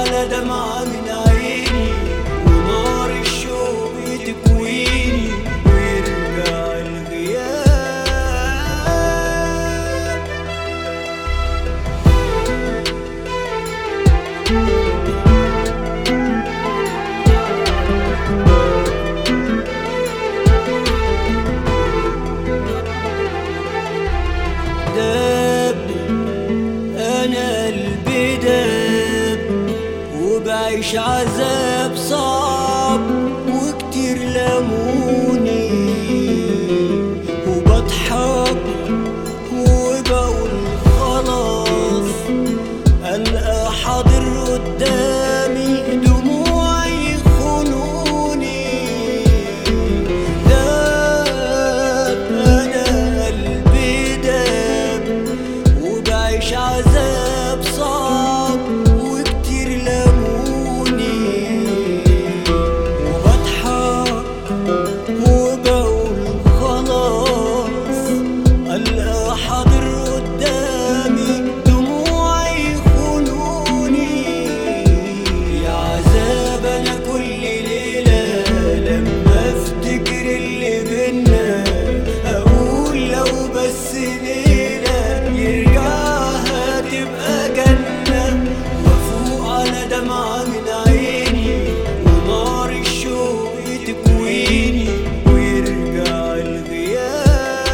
على دمعة من عيني ونار الشوق تكويني ويرجع الغياب داب انا قلبي داب وبعيش عذاب صعب وكتير لاموني وبضحك وبقول خلاص القى حاضر قدامي دموعي خنوني داب انا قلبي داب وبعيش عذاب صعب وكتير لاموني وبضحك وبقول خلاص القى حاضر قدامي دموعي خنوني يا عذاب انا كل ليله لما افتكر اللي بينا اقول لو بس ليله يرجعها تبقى جنه وافوق على دمعه من عيني ونار الشوق تكويني ويرجع الغياب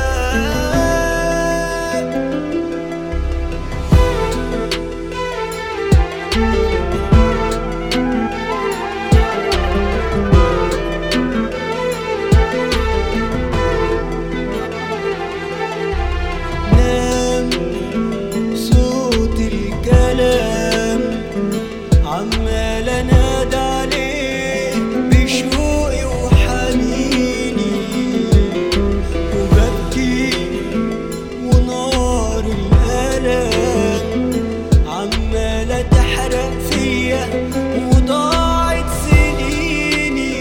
نام صوت الكلام عمال انادى عليه بشوقي وحنيني وببكي ونار الالام عمالة تحرق فيا وضاعت سنيني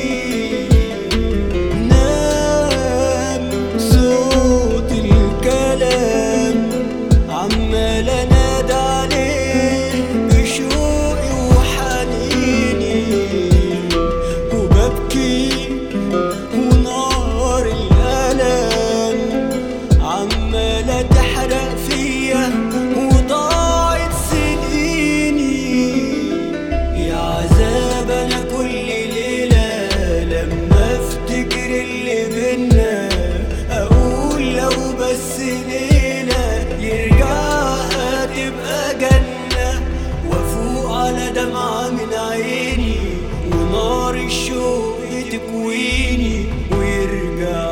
نام صوت الكلام عمال انادى عليه بشوقي وحنيني وببكي ونار الالام عمالة تحرق فيا وضاعت سنيني يا عذاب انا كل ليلة لما افتكر اللي بينا اقول لو بس ليلة يرجعها تبقى جنة وافوق على دمعة من عيني ونار الشوق تكويني ويرجع